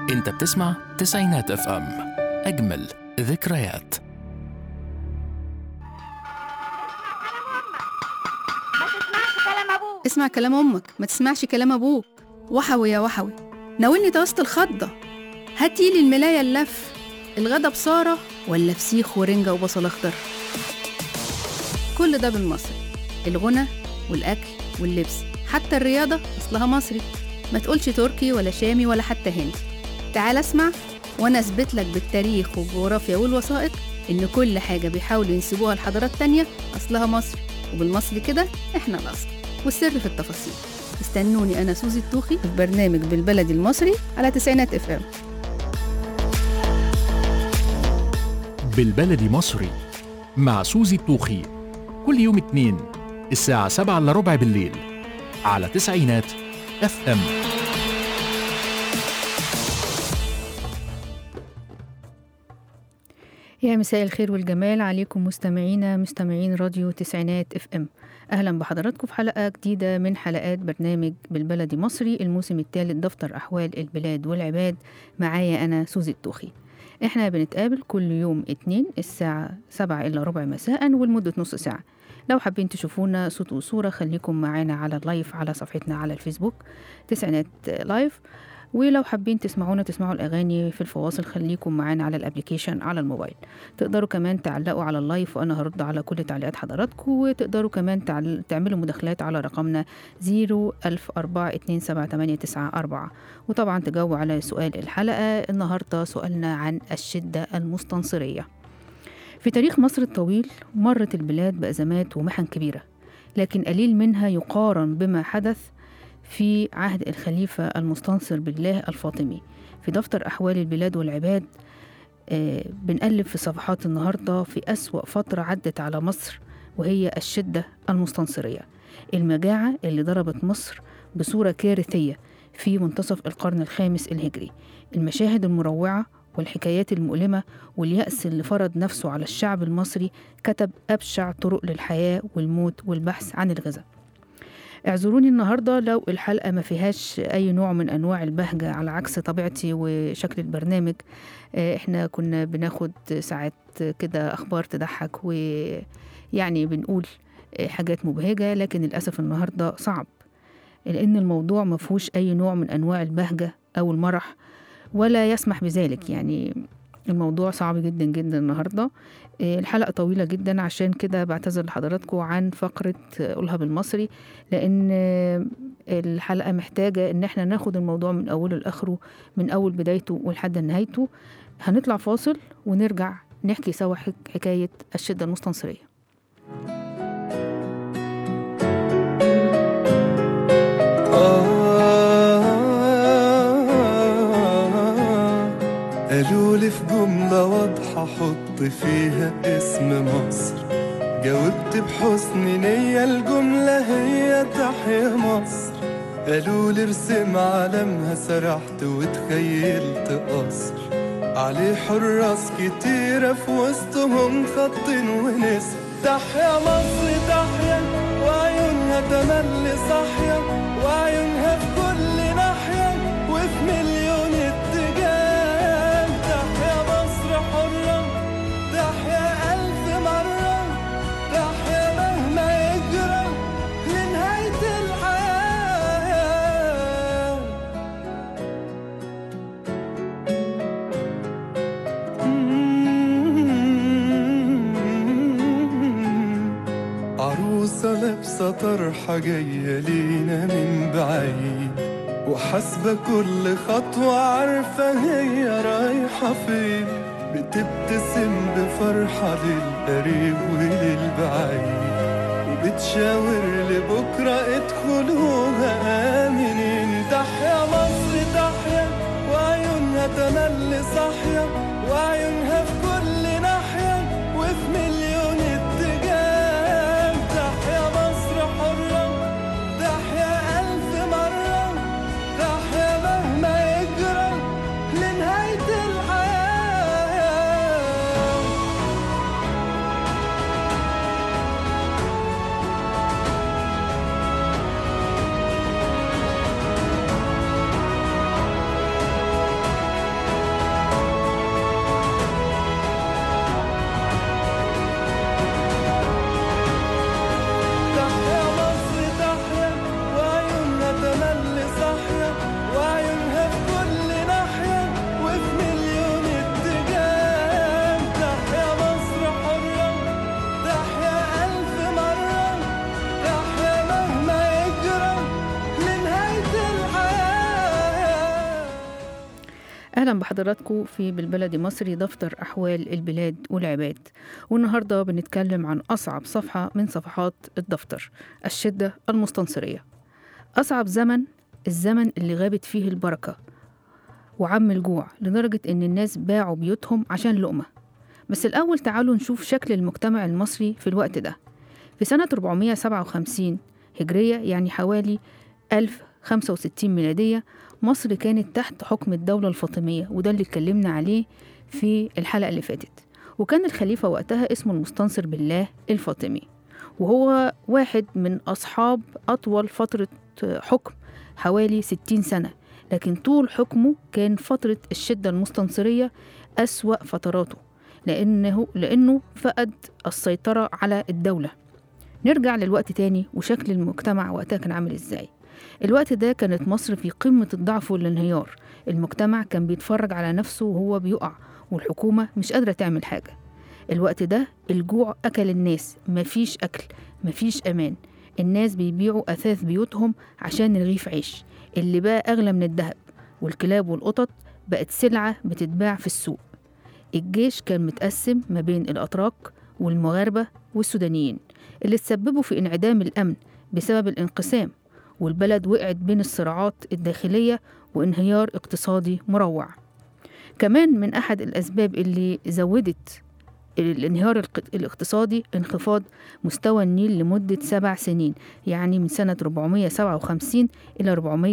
انت بتسمع تسعينات اف ام اجمل ذكريات ما تسمعش كلام ابوك اسمع كلام امك ما تسمعش كلام ابوك وحوي يا وحوي ناولني توست الخضه هاتيلي الملايه اللف الغدا بصاره ولا فسيخ ورنجه وبصل اخضر كل ده بالمصري الغنى والاكل واللبس حتى الرياضه اصلها مصري ما تقولش تركي ولا شامي ولا حتى هندي تعال اسمع وانا اثبت لك بالتاريخ والجغرافيا والوثائق ان كل حاجه بيحاولوا ينسبوها لحضارات تانية اصلها مصري وبالمصري كده احنا الاصل والسر في التفاصيل استنوني انا سوزي الطوخي في برنامج بالبلدي المصري على تسعينات اف ام بالبلدي مصري مع سوزي الطوخي كل يوم اثنين الساعة سبعة إلا ربع بالليل على تسعينات اف ام يا مساء الخير والجمال عليكم مستمعينا مستمعين راديو تسعينات اف ام اهلا بحضراتكم في حلقه جديده من حلقات برنامج بالبلدي مصري الموسم الثالث دفتر احوال البلاد والعباد معايا انا سوزي الطوخي احنا بنتقابل كل يوم اتنين الساعة سبعة إلا ربع مساء ولمدة نص ساعة لو حابين تشوفونا صوت وصورة خليكم معانا على اللايف على صفحتنا على الفيسبوك تسعينات لايف ولو حابين تسمعونا تسمعوا الأغاني في الفواصل خليكم معانا على الابليكيشن على الموبايل تقدروا كمان تعلقوا على اللايف وأنا هرد على كل تعليقات حضراتكم وتقدروا كمان تعل... تعملوا مداخلات على رقمنا 010427889 وطبعا تجاوبوا على سؤال الحلقة النهاردة سؤالنا عن الشدة المستنصرية في تاريخ مصر الطويل مرت البلاد بأزمات ومحن كبيرة لكن قليل منها يقارن بما حدث في عهد الخليفة المستنصر بالله الفاطمي في دفتر أحوال البلاد والعباد آه، بنقلب في صفحات النهاردة في أسوأ فترة عدت على مصر وهي الشدة المستنصرية المجاعة اللي ضربت مصر بصورة كارثية في منتصف القرن الخامس الهجري المشاهد المروعة والحكايات المؤلمة واليأس اللي فرض نفسه على الشعب المصري كتب أبشع طرق للحياة والموت والبحث عن الغذاء اعذروني النهاردة لو الحلقة ما فيهاش أي نوع من أنواع البهجة على عكس طبيعتي وشكل البرنامج آه، احنا كنا بناخد ساعات كده أخبار تضحك ويعني بنقول آه، حاجات مبهجة لكن للأسف النهاردة صعب لأن الموضوع ما فيهوش أي نوع من أنواع البهجة أو المرح ولا يسمح بذلك يعني الموضوع صعب جدا جدا النهارده آه، الحلقة طويلة جدا عشان كده بعتذر لحضراتكم عن فقرة آه، قولها بالمصري لأن آه، الحلقة محتاجة إن احنا ناخد الموضوع من أوله لآخره من أول بدايته ولحد نهايته هنطلع فاصل ونرجع نحكي سوا حك- حكاية الشدة المستنصرية قالوا لي في جملة واضحة حط فيها اسم مصر جاوبت بحسن نية الجملة هي تحيا مصر قالوا لي ارسم علمها سرحت وتخيلت قصر عليه حراس كتيرة في وسطهم خط ونسر تحيا مصر تحيا وعيونها تملي صاحية وعيونها في كل ناحية وفي مليون اتجاه تحيا مصر حرة تحيا ألف مرة تحيا مهما يجرى لنهاية الحياة عروسة لابسة طرحة جاية لينا من بعيد وحاسبة كل خطوة عارفة هي رايحة فين بتبتسم بفرحة للقريب وللبعيد وبتشاور لبكرة ادخلوها آمنين تحيا مصر تحيا وعيونها تملي صاحية وعيونها في كل ناحية وفي مليون اتجاه تحيا مصر حرة تحيا ألف مرة تحيا مهما يجرى لنهاية الحياة أهلا بحضراتكم في بالبلد مصري دفتر أحوال البلاد والعباد والنهاردة بنتكلم عن أصعب صفحة من صفحات الدفتر الشدة المستنصرية أصعب زمن الزمن اللي غابت فيه البركة وعم الجوع لدرجة إن الناس باعوا بيوتهم عشان لقمة بس الأول تعالوا نشوف شكل المجتمع المصري في الوقت ده في سنة 457 هجرية يعني حوالي 1065 ميلادية مصر كانت تحت حكم الدولة الفاطمية وده اللي اتكلمنا عليه في الحلقة اللي فاتت وكان الخليفة وقتها اسمه المستنصر بالله الفاطمي وهو واحد من أصحاب أطول فترة حكم حوالي 60 سنة لكن طول حكمه كان فترة الشدة المستنصرية أسوأ فتراته لأنه, لأنه فقد السيطرة على الدولة نرجع للوقت تاني وشكل المجتمع وقتها كان عامل ازاي الوقت ده كانت مصر في قمة الضعف والانهيار المجتمع كان بيتفرج على نفسه وهو بيقع والحكومة مش قادرة تعمل حاجة الوقت ده الجوع أكل الناس مفيش أكل مفيش أمان الناس بيبيعوا أثاث بيوتهم عشان رغيف عيش اللي بقى أغلى من الذهب والكلاب والقطط بقت سلعة بتتباع في السوق الجيش كان متقسم ما بين الأتراك والمغاربة والسودانيين اللي تسببوا في انعدام الأمن بسبب الانقسام والبلد وقعت بين الصراعات الداخلية وانهيار اقتصادي مروع كمان من أحد الأسباب اللي زودت الانهيار الق- الاقتصادي انخفاض مستوى النيل لمدة سبع سنين يعني من سنة 457 إلى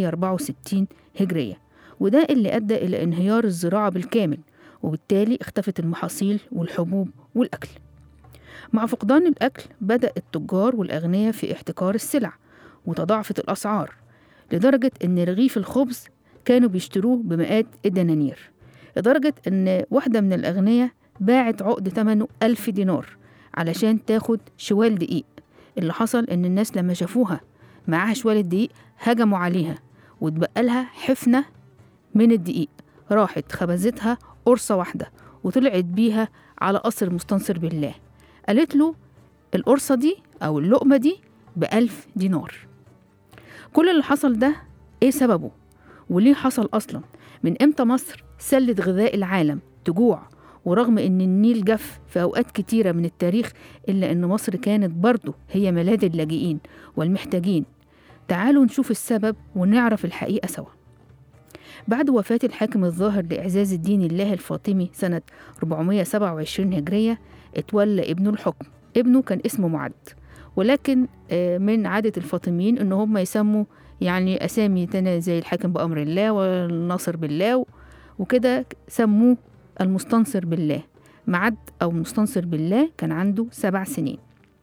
464 هجرية وده اللي أدى إلى انهيار الزراعة بالكامل وبالتالي اختفت المحاصيل والحبوب والأكل مع فقدان الأكل بدأ التجار والأغنياء في احتكار السلع وتضاعفت الأسعار لدرجة إن رغيف الخبز كانوا بيشتروه بمئات الدنانير لدرجة إن واحدة من الأغنياء باعت عقد ثمنه ألف دينار علشان تاخد شوال دقيق اللي حصل إن الناس لما شافوها معاها شوال الدقيق هجموا عليها واتبقى لها حفنة من الدقيق راحت خبزتها قرصة واحدة وطلعت بيها على قصر المستنصر بالله قالت له القرصة دي أو اللقمة دي بألف دينار كل اللي حصل ده إيه سببه؟ وليه حصل أصلا؟ من إمتى مصر سلت غذاء العالم تجوع ورغم إن النيل جف في أوقات كتيرة من التاريخ إلا إن مصر كانت برضه هي ملاذ اللاجئين والمحتاجين تعالوا نشوف السبب ونعرف الحقيقة سوا بعد وفاة الحاكم الظاهر لإعزاز الدين الله الفاطمي سنة 427 هجرية اتولى ابنه الحكم ابنه كان اسمه معد ولكن آه، من عادة الفاطميين إن هم يسموا يعني أسامي تانية زي الحاكم بأمر الله والناصر بالله و- وكده سموه المستنصر بالله معد أو المستنصر بالله كان عنده سبع سنين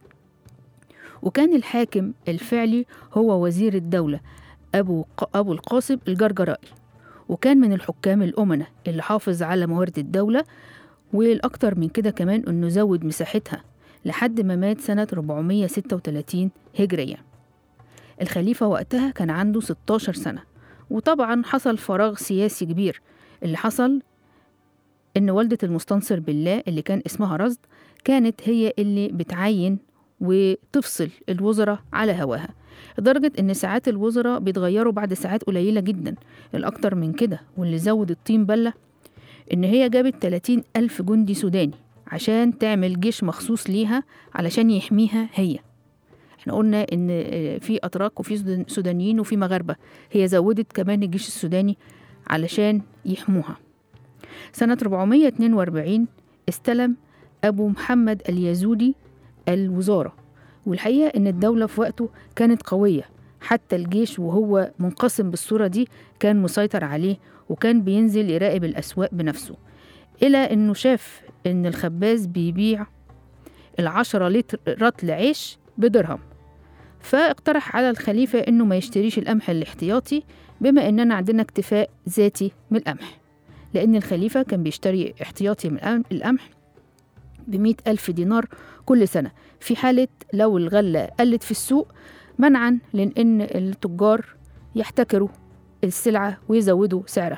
وكان الحاكم الفعلي هو وزير الدولة أبو, ق- أبو القاسم الجرجرائي وكان من الحكام الأمنة اللي حافظ على موارد الدولة والأكتر من كده كمان إنه زود مساحتها لحد ما مات سنة 436 هجرية الخليفة وقتها كان عنده 16 سنة وطبعا حصل فراغ سياسي كبير اللي حصل إن والدة المستنصر بالله اللي كان اسمها رصد كانت هي اللي بتعين وتفصل الوزراء على هواها لدرجة إن ساعات الوزراء بيتغيروا بعد ساعات قليلة جدا الأكتر من كده واللي زود الطين بلة إن هي جابت 30 ألف جندي سوداني عشان تعمل جيش مخصوص ليها علشان يحميها هي احنا قلنا ان آه، في اتراك وفي سودان- سودانيين وفي مغاربه هي زودت كمان الجيش السوداني علشان يحموها سنة 442 استلم أبو محمد اليزودي الوزارة والحقيقة إن الدولة في وقته كانت قوية حتى الجيش وهو منقسم بالصورة دي كان مسيطر عليه وكان بينزل يراقب الأسواق بنفسه إلى إنه شاف إن الخباز بيبيع العشرة لتر رطل عيش بدرهم فاقترح على الخليفة إنه ما يشتريش القمح الاحتياطي بما إننا عندنا اكتفاء ذاتي من القمح لأن الخليفة كان بيشتري احتياطي من القم- القمح بمئة ألف دينار كل سنة في حالة لو الغلة قلت في السوق منعا لأن التجار يحتكروا السلعة ويزودوا سعرها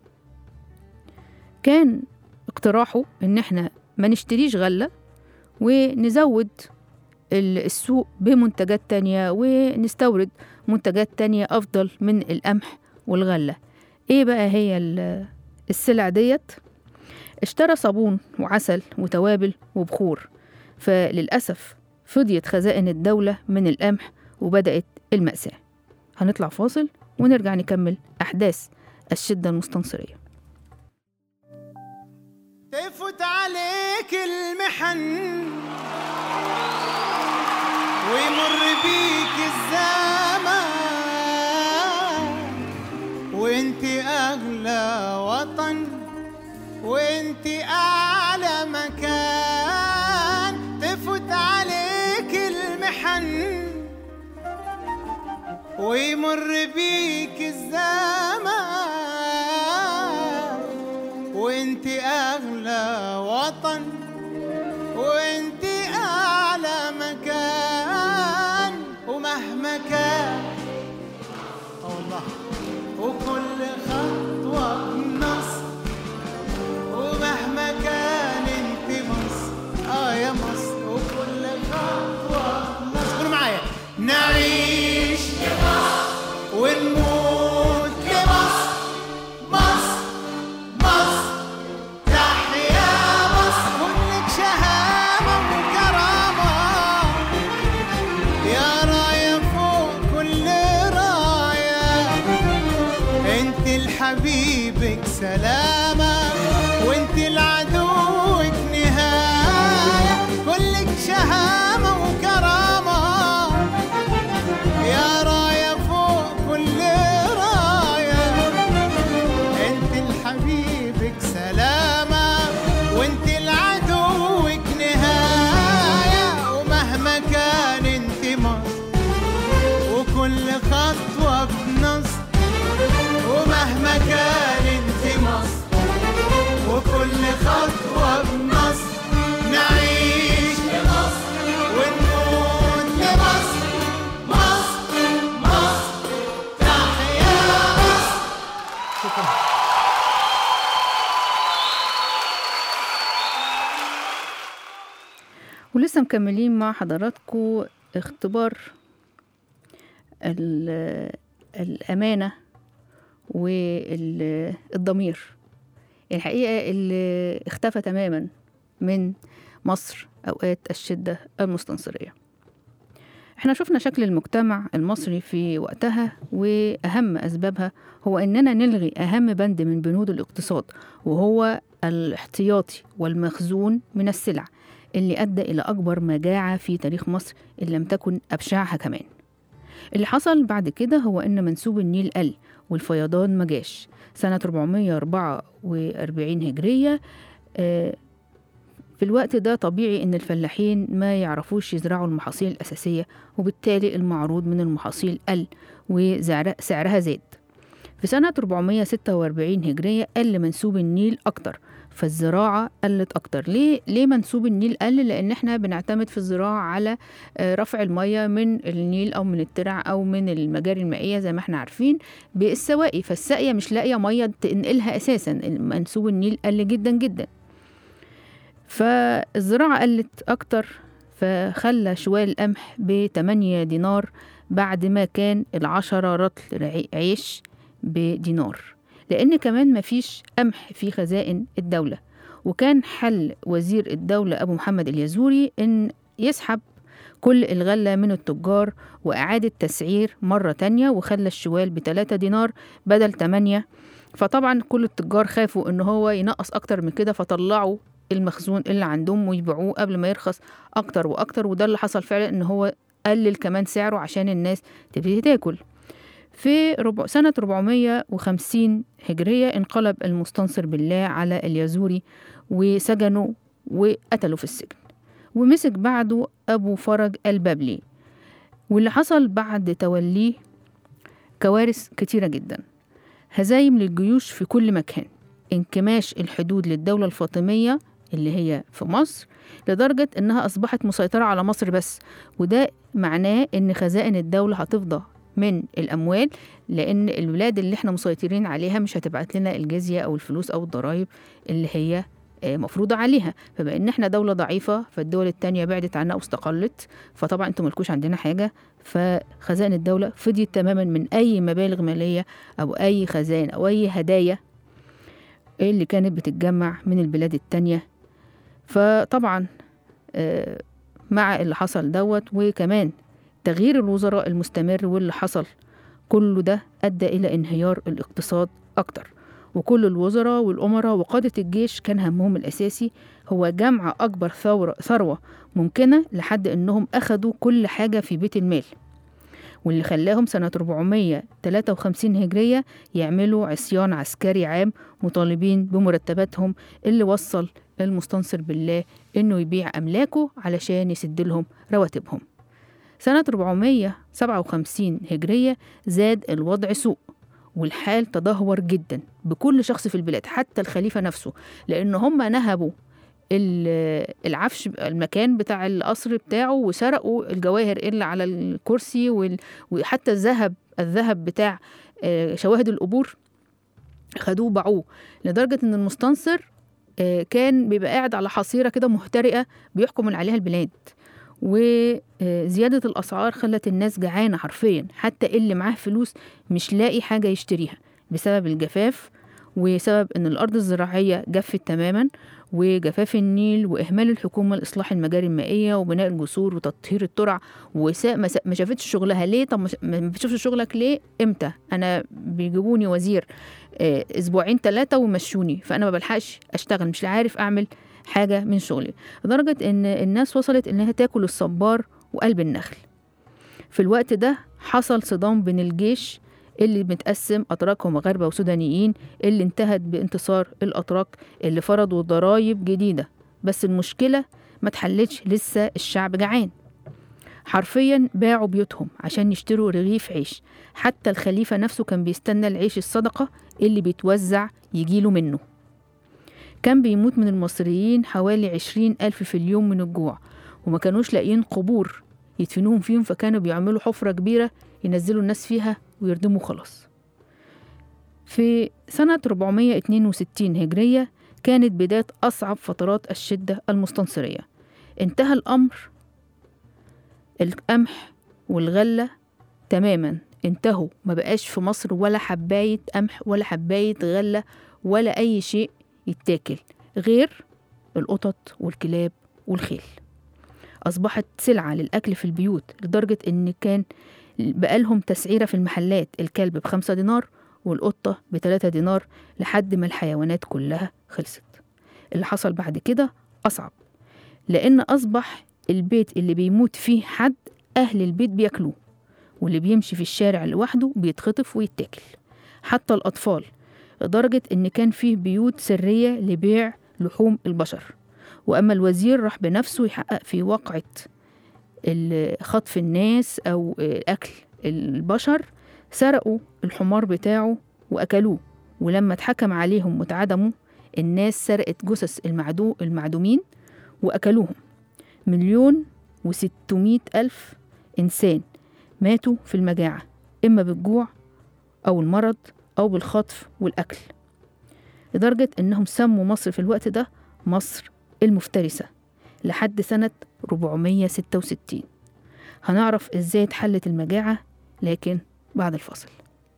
كان اقتراحه إن احنا ما نشتريش غلة ونزود ال- السوق بمنتجات تانية ونستورد منتجات تانية أفضل من القمح والغلة إيه بقى هي ال- السلع ديت اشترى صابون وعسل وتوابل وبخور فللأسف فضيت خزائن الدولة من القمح وبدأت المأساة هنطلع فاصل ونرجع نكمل أحداث الشدة المستنصرية تفوت عليك المحن ويمر بيك الزمان وانت اغلى وطن وانت اعلى مكان تفوت عليك المحن ويمر بيك الزمان وانت اغلى وطن وانت اعلى مكان ومهما كان الله وكل خطوه بنصر ومهما كان انت مصر اه يا مصر وكل خطوه بنصر قولوا معايا نعيش لمصر ونموت لمصر مصر مصر تحيا مصر كلك شهامة وكرامة يا راية فوق كل راية انت لحبيبك سلامة وانت لعدوك نهاية كلك شهامة وكرامة يا راية فوق كل راية انت لحبيبك سلامة وانت لعدوك نهاية ومهما كان انت مصر وكل خطوة بنصر ومهما كان انت مصر وكل خطوة بنصر نعيش لمصر ونموت لمصر مصر مصر تحيا مصر شكرا ولسه مكملين مع حضراتكم اختبار ال- الأمانة والضمير الحقيقة اللي اختفى تماما من مصر أوقات الشدة المستنصرية احنا شفنا شكل المجتمع المصري في وقتها وأهم أسبابها هو إننا نلغي أهم بند من بنود الاقتصاد وهو الاحتياطي والمخزون من السلع اللي أدى إلى أكبر مجاعة في تاريخ مصر إن لم تكن أبشعها كمان اللي حصل بعد كده هو إن منسوب النيل قل والفيضان ما جاش سنة 444 هجرية آه، في الوقت ده طبيعي إن الفلاحين ما يعرفوش يزرعوا المحاصيل الأساسية وبالتالي المعروض من المحاصيل قل وسعرها زاد في سنة 446 هجرية قل منسوب النيل أكتر فالزراعة قلت أكتر ليه؟ ليه منسوب النيل قل؟ لأن احنا بنعتمد في الزراعة على آه، رفع المية من النيل أو من الترع أو من المجاري المائية زي ما احنا عارفين بالسواقي فالساقية مش لاقية مية تنقلها أساسا منسوب النيل قل جدا جدا فالزراعة قلت أكتر فخلى شوال القمح بتمانية دينار بعد ما كان العشرة رطل رعي- عيش بدينار لأن كمان مفيش قمح في خزائن الدولة وكان حل وزير الدولة أبو محمد اليزوري إن يسحب كل الغلة من التجار وإعادة تسعير مرة تانية وخلى الشوال بتلاتة دينار بدل تمانية فطبعا كل التجار خافوا إن هو ينقص أكتر من كده فطلعوا المخزون اللي عندهم ويبيعوه قبل ما يرخص أكتر وأكتر وده اللي حصل فعلا إن هو قلل كمان سعره عشان الناس تبتدي تاكل في ربع سنة 450 هجرية انقلب المستنصر بالله على اليزوري وسجنه وقتله في السجن ومسك بعده أبو فرج البابلي واللي حصل بعد توليه كوارث كتيرة جدا هزايم للجيوش في كل مكان انكماش الحدود للدولة الفاطمية اللي هي في مصر لدرجة إنها أصبحت مسيطرة على مصر بس وده معناه إن خزائن الدولة هتفضى من الأموال لأن البلاد اللي احنا مسيطرين عليها مش هتبعت لنا الجزية أو الفلوس أو الضرائب اللي هي آه، مفروضة عليها فبما إن احنا دولة ضعيفة فالدول التانية بعدت عنا واستقلت فطبعا انتوا ملكوش عندنا حاجة فخزائن الدولة فضيت تماما من أي مبالغ مالية أو أي خزائن أو أي هدايا اللي كانت بتتجمع من البلاد التانية فطبعا آه، مع اللي حصل دوت وكمان تغيير الوزراء المستمر واللي حصل كله ده أدى إلى انهيار الاقتصاد أكتر وكل الوزراء والأمراء وقادة الجيش كان همهم الأساسي هو جمع أكبر ثورة ثروة ممكنة لحد إنهم أخدوا كل حاجة في بيت المال واللي خلاهم سنة 453 هجرية يعملوا عصيان عسكري عام مطالبين بمرتباتهم اللي وصل المستنصر بالله إنه يبيع أملاكه علشان يسد لهم رواتبهم سنة 457 هجرية زاد الوضع سوء والحال تدهور جدا بكل شخص في البلاد حتى الخليفة نفسه لأن هم نهبوا ال- العفش المكان بتاع القصر بتاعه وسرقوا الجواهر اللي على الكرسي وال- وحتى الذهب الذهب بتاع آه، شواهد القبور خدوه باعوه لدرجة إن المستنصر آه، كان بيبقى قاعد على حصيرة كده مهترئة بيحكم من عليها البلاد وزيادة الأسعار خلت الناس جعانة حرفيا حتى اللي معاه فلوس مش لاقي حاجة يشتريها بسبب الجفاف وسبب إن الأرض الزراعية جفت تماما وجفاف النيل وإهمال الحكومة لإصلاح المجاري المائية وبناء الجسور وتطهير الترع وسا ما, سا- ما شافتش شغلها ليه طب ما ش- ما بتشوفش شغلك ليه امتى أنا بيجيبوني وزير آه، أسبوعين ثلاثة ويمشوني فأنا ما بلحقش أشتغل مش عارف أعمل حاجة من شغلي لدرجة إن الناس وصلت إنها تاكل الصبار وقلب النخل في الوقت ده حصل صدام بين الجيش اللي متقسم أتراك ومغاربة وسودانيين اللي انتهت بانتصار الأتراك اللي فرضوا ضرائب جديدة بس المشكلة ما اتحلتش لسه الشعب جعان حرفيا باعوا بيوتهم عشان يشتروا رغيف عيش حتى الخليفة نفسه كان بيستنى العيش الصدقة اللي بيتوزع يجيله منه كان بيموت من المصريين حوالي عشرين ألف في اليوم من الجوع وما كانوش لاقيين قبور يدفنوهم فيهم فكانوا بيعملوا حفرة كبيرة ينزلوا الناس فيها ويردموا خلاص في سنة 462 هجرية كانت بداية أصعب فترات الشدة المستنصرية انتهى الأمر القمح والغلة تماما انتهوا ما بقاش في مصر ولا حباية قمح ولا حباية غلة ولا أي شيء يتاكل غير القطط والكلاب والخيل أصبحت سلعة للأكل في البيوت لدرجة إن كان بقالهم تسعيرة في المحلات الكلب بخمسة دينار والقطة بتلاتة دينار لحد ما الحيوانات كلها خلصت اللي حصل بعد كده أصعب لأن أصبح البيت اللي بيموت فيه حد أهل البيت بياكلوه واللي بيمشي في الشارع لوحده بيتخطف ويتاكل حتى الأطفال لدرجة إن كان فيه بيوت سرية لبيع لحوم البشر وأما الوزير راح بنفسه يحقق في واقعة ال- خطف الناس أو أكل البشر سرقوا الحمار بتاعه وأكلوه ولما اتحكم عليهم واتعدموا الناس سرقت جثث المعدو المعدومين وأكلوهم مليون وستمائة ألف إنسان ماتوا في المجاعة إما بالجوع أو المرض أو بالخطف والأكل لدرجة إنهم سموا مصر في الوقت ده مصر المفترسة لحد سنة 466 هنعرف إزاي اتحلت المجاعة لكن بعد الفاصل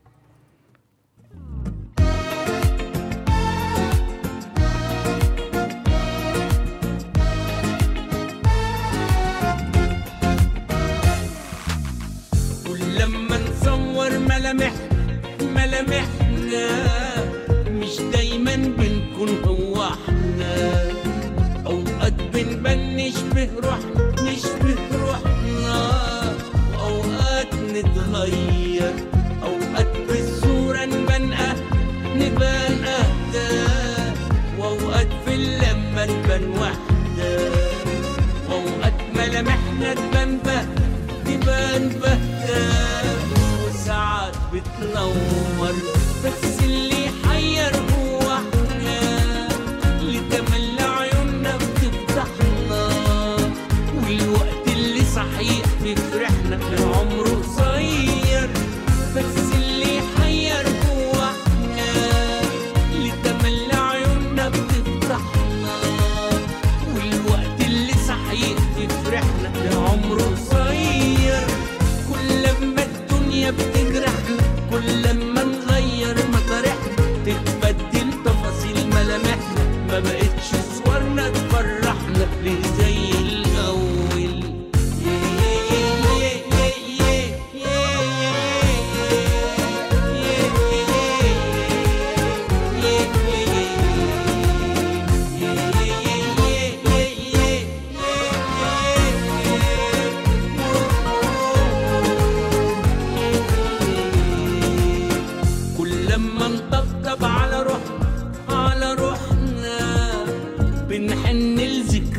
كل لما نصور ملامح ملامحنا مش دايما بنكون هو احنا اوقات بنبان نشبه روحنا نشبه روحنا واوقات نتغير اوقات بالصورة نبان أه نبان اهدى واوقات في اللمة نبان وحدة واوقات ملامحنا تبان بهدى تبان بهدى وساعات بتنور بس اللي يحير هو احنا اللي تملى عيوننا بتفتحنا والوقت اللي صحيح بيفرحنا عمره قصير بس اللي يحير هو احنا اللي تملى عيوننا بتفتحنا والوقت اللي صحيح بيفرحنا ده عمره قصير كل لما الدنيا بتجرحنا كل لما نغير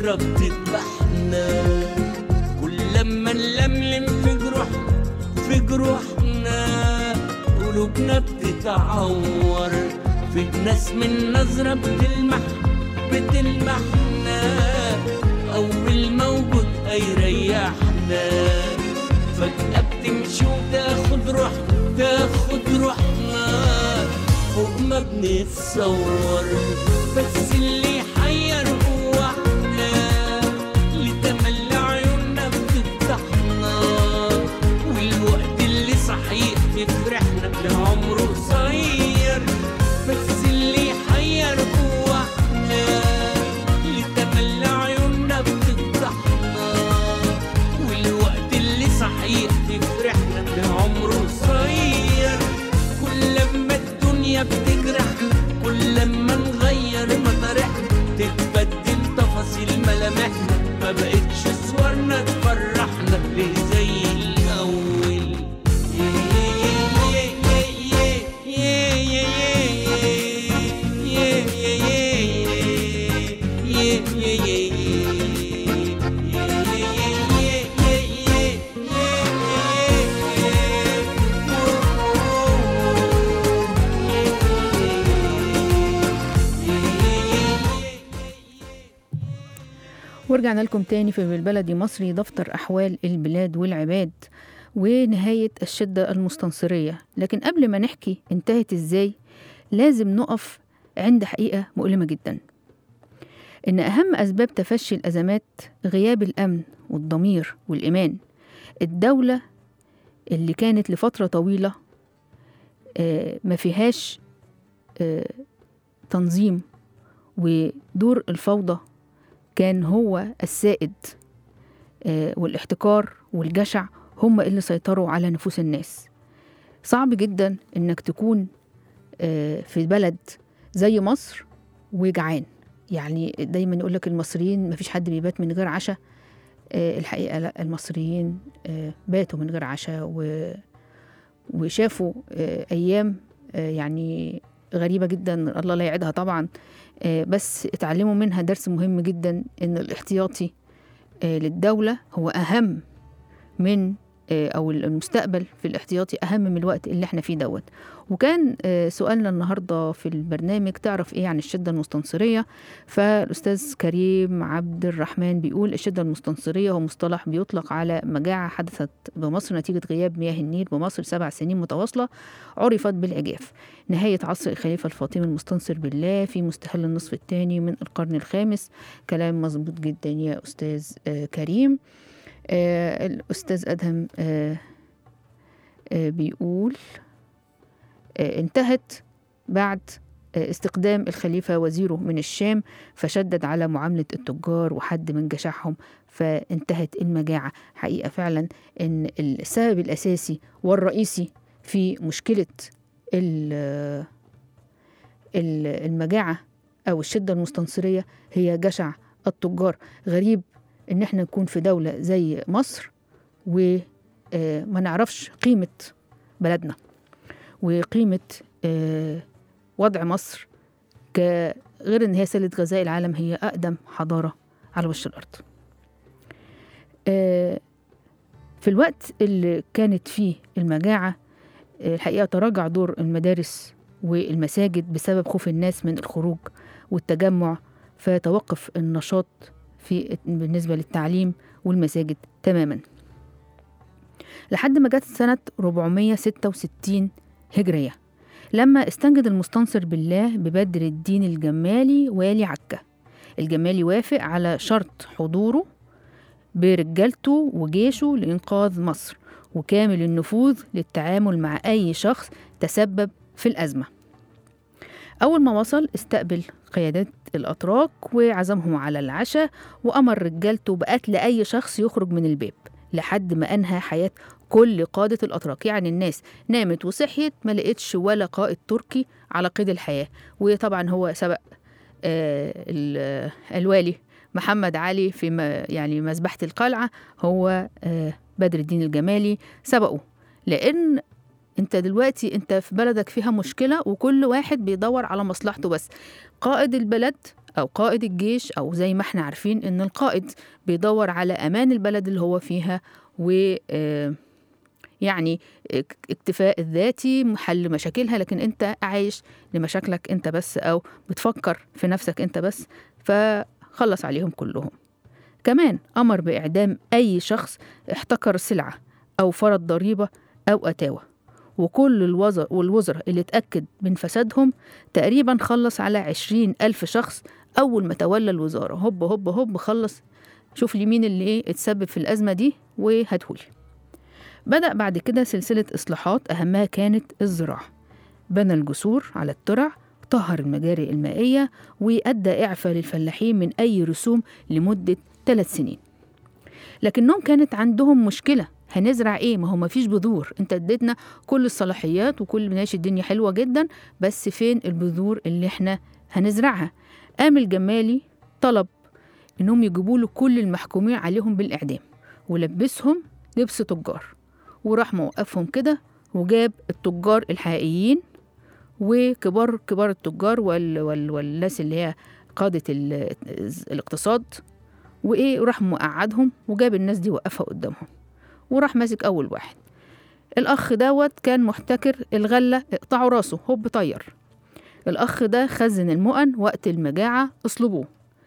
نظرة بتذبحنا كل لما نلملم في جروحنا في جروحنا قلوبنا بتتعور في ناس من نظرة بتلمح بتلمحنا أول موجود هيريحنا فجأة بتمشي وتاخد روحنا تاخد روحنا فوق ما بنتصور بس اللي يحير هو احنا اللي تملى عيوننا بتفتحنا والوقت اللي صحيح بيفرحنا لعمره قصير بس اللي يحير هو احنا اللي تملى عيوننا بتفتحنا والوقت اللي صحيح بيفرحنا لعمره قصير كل لما الدنيا بتجرحنا كل لما نغير مطارحنا تتبدل تفاصيل ملامحنا ما بقتش صورنا تفرحنا ليه زي الأول ورجعنا لكم تاني في بالبلدي مصري دفتر أحوال البلاد والعباد ونهاية الشدة المستنصرية لكن قبل ما نحكي انتهت ازاي لازم نقف عند حقيقة مؤلمة جدا إن أهم أسباب تفشي الأزمات غياب الأمن والضمير والإيمان الدولة اللي كانت لفترة طويلة آه، ما فيهاش آه، تنظيم ودور الفوضى كان هو السائد آه، والاحتكار والجشع هم اللي سيطروا على نفوس الناس صعب جدا انك تكون آه، في بلد زي مصر وجعان يعني دايما يقول لك المصريين مفيش حد بيبات من غير عشاء آه، الحقيقه لا المصريين آه، باتوا من غير عشاء و- وشافوا آه، ايام آه، يعني غريبه جدا الله لا يعيدها طبعا آه، بس اتعلموا منها درس مهم جدا ان الاحتياطي آه، للدوله هو اهم من آه، او المستقبل في الاحتياطي اهم من الوقت اللي احنا فيه دوت وكان آه، سؤالنا النهارده في البرنامج تعرف ايه عن الشده المستنصريه فالاستاذ كريم عبد الرحمن بيقول الشده المستنصريه هو مصطلح بيطلق على مجاعه حدثت بمصر نتيجه غياب مياه النيل بمصر سبع سنين متواصله عرفت بالعجاف نهايه عصر الخليفه الفاطمي المستنصر بالله في مستهل النصف الثاني من القرن الخامس كلام مظبوط جدا يا استاذ آه، كريم آه، الأستاذ أدهم آه، آه، بيقول آه، انتهت بعد آه، استقدام الخليفة وزيره من الشام فشدد على معاملة التجار وحد من جشعهم فانتهت المجاعة حقيقة فعلا أن السبب الأساسي والرئيسي في مشكلة ال- ال- المجاعة أو الشدة المستنصرية هي جشع التجار غريب ان احنا نكون في دولة زي مصر وما نعرفش قيمة بلدنا وقيمة آه، وضع مصر ك- غير ان هي سلة غذاء العالم هي اقدم حضارة على وش الارض آه، في الوقت اللي كانت فيه المجاعة آه، الحقيقة تراجع دور المدارس والمساجد بسبب خوف الناس من الخروج والتجمع فتوقف النشاط في بالنسبة للتعليم والمساجد تماما لحد ما جت سنة 466 هجرية لما استنجد المستنصر بالله ببدر الدين الجمالي والي عكا الجمالي وافق على شرط حضوره برجالته وجيشه لإنقاذ مصر وكامل النفوذ للتعامل مع أي شخص تسبب في الأزمة أول ما وصل استقبل قيادات الأتراك وعزمهم على العشاء وأمر رجالته بقتل أي شخص يخرج من الباب لحد ما أنهى حياة كل قادة الأتراك يعني الناس نامت وصحيت ما لقيتش ولا قائد تركي على قيد الحياة وطبعا هو سبق آه ال- الوالي محمد علي في م- يعني مذبحة القلعة هو آه بدر الدين الجمالي سبقه لأن انت دلوقتي انت في بلدك فيها مشكلة وكل واحد بيدور على مصلحته بس قائد البلد أو قائد الجيش أو زي ما احنا عارفين إن القائد بيدور على أمان البلد اللي هو فيها و آه، يعني اك- اكتفاء الذاتي حل مشاكلها لكن انت عايش لمشاكلك انت بس او بتفكر في نفسك انت بس فخلص عليهم كلهم كمان امر باعدام اي شخص احتكر سلعه او فرض ضريبه او اتاوه وكل الوزراء والوزراء اللي اتأكد من فسادهم تقريبا خلص على عشرين ألف شخص أول ما تولى الوزارة هوب هوب هوب خلص شوف لي مين اللي ايه اتسبب في الأزمة دي وهاتهولي بدأ بعد كده سلسلة إصلاحات أهمها كانت الزراعة بنى الجسور على الترع طهر المجاري المائية وأدى إعفاء للفلاحين من أي رسوم لمدة ثلاث سنين لكنهم كانت عندهم مشكلة هنزرع ايه ما هو مفيش بذور انت اديتنا كل الصلاحيات وكل ماشي الدنيا حلوة جدا بس فين البذور اللي احنا هنزرعها قام الجمالي طلب انهم يجيبوا له كل المحكومين عليهم بالاعدام ولبسهم لبس تجار وراح موقفهم كده وجاب التجار الحقيقيين وكبار كبار التجار وال وال والناس اللي هي قادة ال- الاقتصاد وإيه وراح مقعدهم وجاب الناس دي وقفها قدامهم وراح ماسك أول واحد الأخ دوت كان محتكر الغلة اقطعوا راسه هوب طير الأخ ده خزن المؤن وقت المجاعة اصلبوه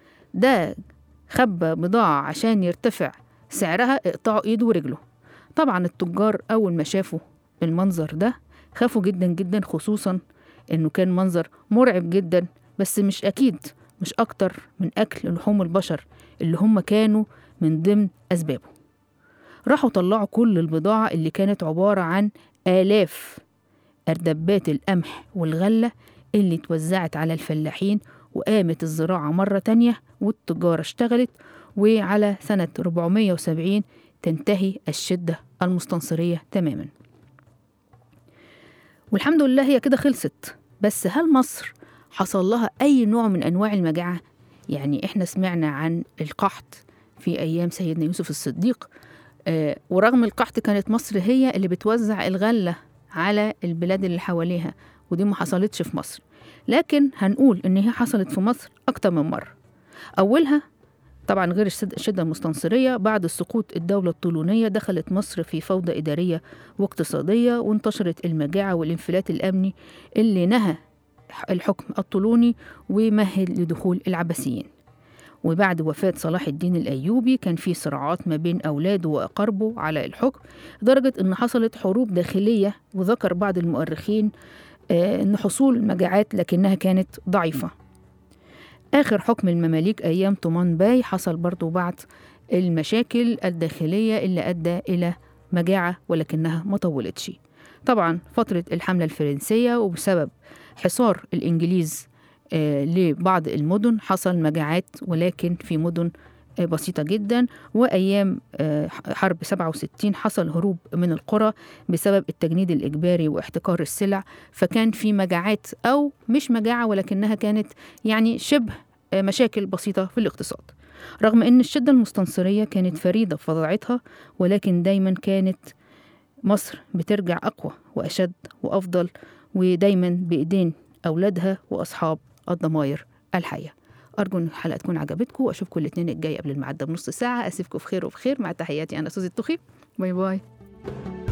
ده خبى بضاعة عشان يرتفع سعرها اقطعوا ايده ورجله طبعا التجار أول ما شافوا المنظر ده خافوا جدا جدا خصوصا انه كان منظر مرعب جدا بس مش اكيد مش اكتر من اكل لحوم البشر اللي هم كانوا من ضمن اسبابه راحوا طلعوا كل البضاعة اللي كانت عبارة عن آلاف أردبات القمح والغلة اللي اتوزعت على الفلاحين وقامت الزراعة مرة تانية والتجارة اشتغلت وعلى سنة 470 تنتهي الشدة المستنصرية تماما والحمد لله هي كده خلصت بس هل مصر حصل لها أي نوع من أنواع المجاعة؟ يعني إحنا سمعنا عن القحط في أيام سيدنا يوسف الصديق آه ورغم القحط كانت مصر هي اللي بتوزع الغلة على البلاد اللي حواليها ودي ما حصلتش في مصر لكن هنقول إن هي حصلت في مصر أكتر من مرة أولها طبعا غير الشد- الشدة المستنصرية بعد سقوط الدولة الطولونية دخلت مصر في فوضى إدارية واقتصادية وانتشرت المجاعة والانفلات الأمني اللي نهى الحكم الطولوني ومهد لدخول العباسيين وبعد وفاة صلاح الدين الأيوبي كان في صراعات ما بين أولاده وأقاربه على الحكم لدرجة أن حصلت حروب داخلية وذكر بعض المؤرخين آه، أن حصول مجاعات لكنها كانت ضعيفة آخر حكم المماليك أيام طومان باي حصل برضو بعض المشاكل الداخلية اللي أدى إلى مجاعة ولكنها ما طولتش طبعا فترة الحملة الفرنسية وبسبب حصار الإنجليز آه، لبعض المدن حصل مجاعات ولكن في مدن آه، بسيطة جدا وأيام آه، حرب 67 حصل هروب من القرى بسبب التجنيد الإجباري واحتكار السلع فكان في مجاعات أو مش مجاعة ولكنها كانت يعني شبه آه، مشاكل بسيطة في الاقتصاد رغم أن الشدة المستنصرية كانت فريدة في وضعتها ولكن دايما كانت مصر بترجع أقوى وأشد وأفضل ودايما بإيدين أولادها وأصحاب الضماير الحية أرجو إن الحلقة تكون عجبتكم وأشوفكم الاثنين الجاي قبل الميعاد ده بنص ساعة أسيبكم في خير وفي خير مع تحياتي أنا سوزي الطخي باي باي